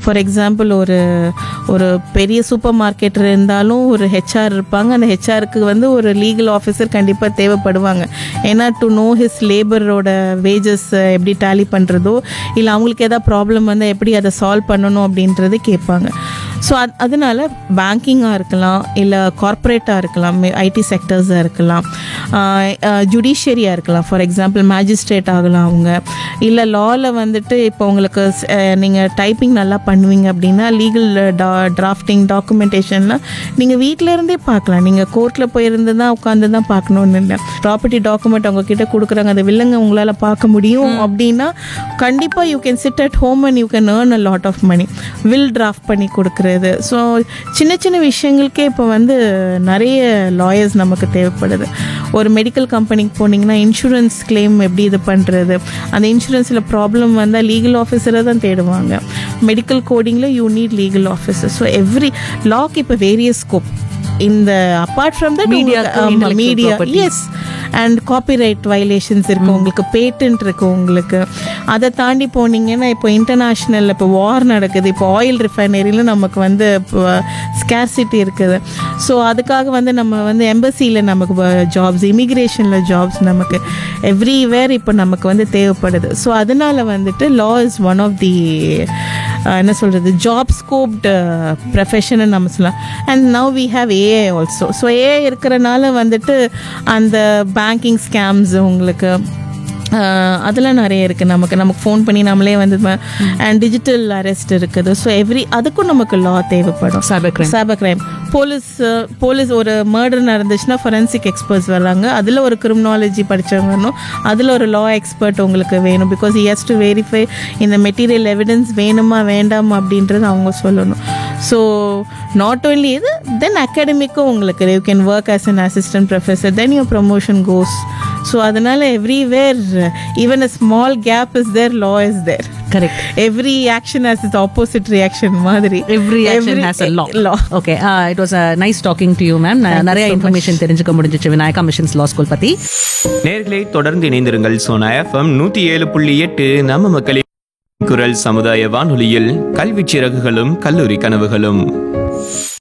For example ஒரு ஒரு பெரிய சூப்பர் மார்க்கெட் இருந்தாலும் ஒரு ஹெச்ஆர் இருப்பாங்க அந்த ஹெச்ஆருக்கு வந்து ஒரு லீகல் ஆஃபீஸர் கண்டிப்பாக தேவைப்படுவாங்க ஏன்னா டு நோ ஹிஸ் லேபரோட வேஜஸ் எப்படி டேலி பண்ணுறதோ இல்லை அவங்களுக்கு ஏதாவது ப்ராப்ளம் வந்தால் எப்படி அதை சால்வ் பண்ணணும் அப்படின்றது கேட்பாங்க ஸோ அது அதனால பேங்கிங்காக இருக்கலாம் இல்லை கார்ப்பரேட்டாக இருக்கலாம் ஐடி செக்டர்ஸாக இருக்கலாம் ஜுடிஷியரியாக இருக்கலாம் ஃபார் எக்ஸாம்பிள் மேஜிஸ்ட்ரேட் ஆகலாம் அவங்க இல்லை லாவில் வந்துட்டு இப்போ உங்களுக்கு நீங்கள் டைப்பிங் நல்லா பண்ணுவீங்க அப்படின்னா லீகல் டா டிராஃப்டிங் டாக்குமெண்டேஷன்லாம் நீங்கள் வீட்டில் இருந்தே பார்க்கலாம் நீங்கள் கோர்ட்டில் போயிருந்து தான் உட்காந்து தான் பார்க்கணுன்னு இல்லை ப்ராப்பர்ட்டி டாக்குமெண்ட் அவங்க கிட்ட கொடுக்குறாங்க அந்த வில்லங்க உங்களால் பார்க்க முடியும் அப்படின்னா கண்டிப்பாக you can sit at home and you can earn a lot of money will draft பண்ணி கொடுக்குறது ஸோ சின்ன சின்ன விஷயங்களுக்கே இப்போ வந்து நிறைய லாயர்ஸ் நமக்கு தேவைப்படுது ஒரு மெடிக்கல் கம்பெனிக்கு போனீங்கன்னா இன்சூரன்ஸ் கிளைம் எப்படி இது பண்ணுறது அந்த இன்சூரன்ஸில் ப்ராப்ளம் வந்தால் லீகல் ஆஃபீஸரை தான் தேடுவாங்க மெடிக்கல் கோடிங்கில் you need legal officer so every லாக்கு இப்போ வேரியஸ் ஸ்கோப் இந்த அப்பார்ட் ஃப்ரம் தட் Mediaக்கு intellectual media property. Yes and copyright violations இருக்கு உங்களுக்கு பேட்டன்ட் இருக்கு உங்களுக்கு அதை தாண்டி போனீங்கன்னா இப்போ இன்டர்நேஷ்னல் இப்போ வார் நடக்குது இப்போ ஆயில் ரிஃபைனரியில் நமக்கு வந்து ஸ்கேர்சிட்டி இருக்குது ஸோ அதுக்காக வந்து நம்ம வந்து எம்பசியில் நமக்கு ஜாப்ஸ் இமிக்ரேஷனில் ஜாப்ஸ் நமக்கு எவ்ரிவேர் இப்போ நமக்கு வந்து தேவைப்படுது ஸோ அதனால வந்துட்டு law is one of the என்ன சொல்கிறது ஜாப் ஸ்கோப்டு ப்ரொஃபஷன் நம்ம சொல்லலாம் and now we have AI also so AI இருக்கிறனால வந்துட்டு அந்த பேங்கிங் ஸ்கேம்ஸ் உங்களுக்கு அஹ், அதெல்லாம் நிறைய இருக்குது நமக்கு நமக்கு ஃபோன் பண்ணி நம்மளே வந்து அண்ட் டிஜிட்டல் அரெஸ்ட் இருக்குது ஸோ எவ்ரி அதுக்கும் நமக்கு லா தேவைப்படும் Cyber crime. Cyber crime police police ஒரு மர்டர் நடந்துச்சுன்னா ஃபொரன்சிக் எக்ஸ்பர்ட்ஸ் வராங்க அதில் ஒரு கிரிமினாலஜி படித்தவங்க வரணும் அதில் ஒரு லா எக்ஸ்பர்ட் உங்களுக்கு வேணும் பிகாஸ் ஹஸ் டு வெரிஃபை இந்த மெட்டீரியல் எவிடன்ஸ் வேணுமா வேண்டாமா அப்படின்றது அவங்க சொல்லணும் ஸோ நாட் ஓன்லி இது தென் அகாடமிக்கும் உங்களுக்கு you can work as an assistant professor then your promotion goes so அதனால everywhere even a small gap is there law is there correct every action has is opposite reaction மாதிரி every action Every- has a law law. Okay it was nice talking to you ma'am நிறைய information தெரிஞ்சுக்க முடிஞ்சிச்சு Vinayaka missions லா school பத்தி நேர்களை தொடர்ந்து இணைந்திருங்கள் Sona FM நூத்தி ஏழு புள்ளி எட்டு நம்ம மக்களின் குரல் சமுதாய வானொலியில் கல்வி சிறகுகளும் கல்லூரி கனவுகளும்